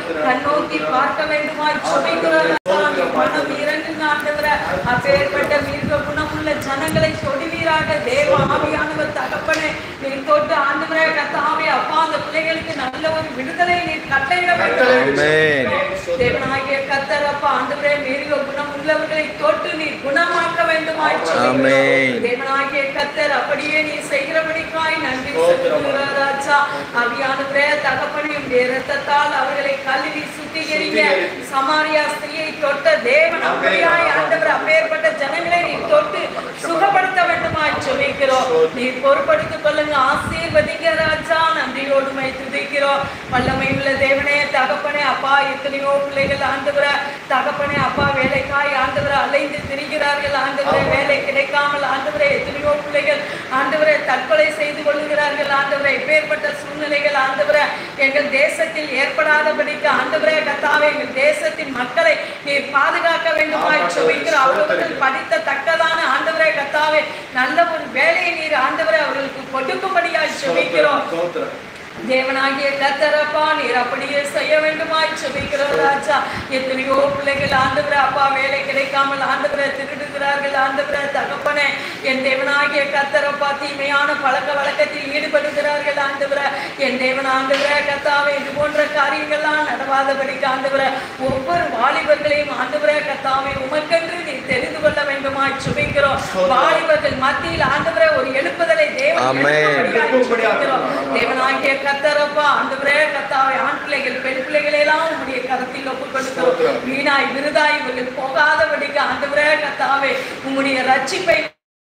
கண்ணோக்கி பார்க்க வேண்டுமாய் சுமைக்கிறோம் மனம் இறங்குங்க ஆண்டவரே அப்பேற்பட்ட மிருக குணமுள்ள ஜனங்களை தொடுவீராக தேவ ஆவியானவர் தகப்பனே நீ தொட்டு ஆண்டவரே கத்தாவே அப்பா அந்த பிள்ளைகளுக்கு நல்ல ஒரு விடுதலை நீ கட்டளையிட வேண்டும் ஆமென். தேவனாகிய கத்தர் அப்பா ஆண்டவரே மிருக குணம் உள்ளவர்களை தொட்டு நீ குணமாக்க வேண்டுமாய் சொல்லுகிறோம். ஆமென். தேவனாகிய கத்தர் அப்படியே நீ செய்கிறபடிக்காய் நன்றி செலுத்துகிறோம் ராஜா ஆவியானவரே தகப்பனே உம்முடைய இரத்தத்தால் அவர்களை கழுவி சுத்திகரிங்க சமாரியா ஸ்திரியை தொட்ட தேவன் அப்படியாய் ஆண்டவர் அப்பேற்பட்ட ஜனங்களை நீ தொட்டு சுகப்படுத்த வேண்டுமாய் சொல்லிக்கிறோம் நீ பொறுப்படுத்திக் கொள்ளுங்க ஆசீர்வதிங்க ராஜா நன்றியோடு மை துதிக்கிறோம் வல்லமை உள்ள தேவனே தகப்பனே அப்பா எத்தனையோ பிள்ளைகள் ஆண்டவர தகப்பனே அப்பா வேலைக்காய் ஆண்டவர அலைந்து திரிகிறார்கள் ஆண்டவரே வேலை கிடைக்காமல் ஆண்டவரே எத்தனையோ பிள்ளைகள் ஆண்டவரே தற்கொலை செய்து கொள்கிறார்கள் ஆண்டவரே இப்பேற்பட்ட சூழ்நிலைகள் ஆண்டவரே எங்கள் தேசத்தில் ஏற்படாதபடிக்கு ஆண்டவரே கத்தாவே எங்கள் தேசத்தின் மக்களை நீர் பாதுகாக்க வேண்டுமாய் சொல்லிக்கிற அவர்கள் படித்த தக்கதான ஆண்டவரே கத்தாவே நல்ல ஒரு வேலையை நீர் ஆண்டவரே அவர்களுக்கு கொடுக்கும்படியாய் சொல்லிக்கிறோம் தேவனாகிய கத்தரப்பா நீர் அப்படியே செய்ய வேண்டுமாய் செபிக்கிறோம் ராஜா எத்தனையோ பிள்ளைகள் ஆண்டவரே அப்பா வேலை கிடைக்காமல் ஆண்டவரை திருடுகிறார்கள் ஆண்டவரே தகப்பனே என் தேவனாகிய கத்தரப்பா தீமையான பழக்க வழக்கத்தில் ஈடுபடுகிறார்கள் ஆண்டவரே என் தேவன் ஆண்டவரே கத்தாவே இது போன்ற காரியங்கள்லாம் நடவாதபடிக்கு ஆண்டவரே ஒவ்வொரு வாலிபர்களையும் ஆண்டவரே கத்தாவே உமக்கென்று நீ தெரிந்து கொள்ள வேண்டுமாய் சுபிக்கிறோம் வாலிபர்கள் மத்தியில் ஆண்டவரே ஒரு எழுப்புதலை தேவன் ஆமென். எழுப்பும்படியாய் ஜெபிக்கிறோம். தேவனாகிய கத்தரப்பா ஆண்டவரே கத்தாவை ஆண் பிள்ளைகள் பெண் பிள்ளைகளை எல்லாம் உம்முடைய கரத்தில் ஒப்புக் கொடுக்கிறோம் வீணாய் விருதாய் இவர்கள் போகாதபடிக்கு ஆண்டவரே கத்தாவே உம்முடைய ரட்சிப்பை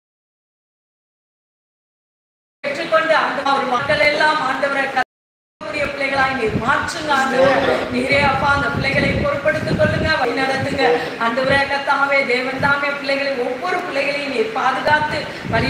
பெற்றுக்கொண்டு அந்த ஒரு மக்கள் எல்லாம் ஆண்டவரை கத்தருடைய பிள்ளைகளாய் நீர் மாற்றுங்க ஆண்டவரே நீரே அப்பா அந்த பிள்ளைகளை பொறுப்படுத்திக் கொள்ளுங்க வழி நடத்துங்க ஆண்டவரே கத்தாவே தேவன் தாமே பிள்ளைகளை ஒவ்வொரு பிள்ளைகளையும் நீர் பாதுகாத்து வழி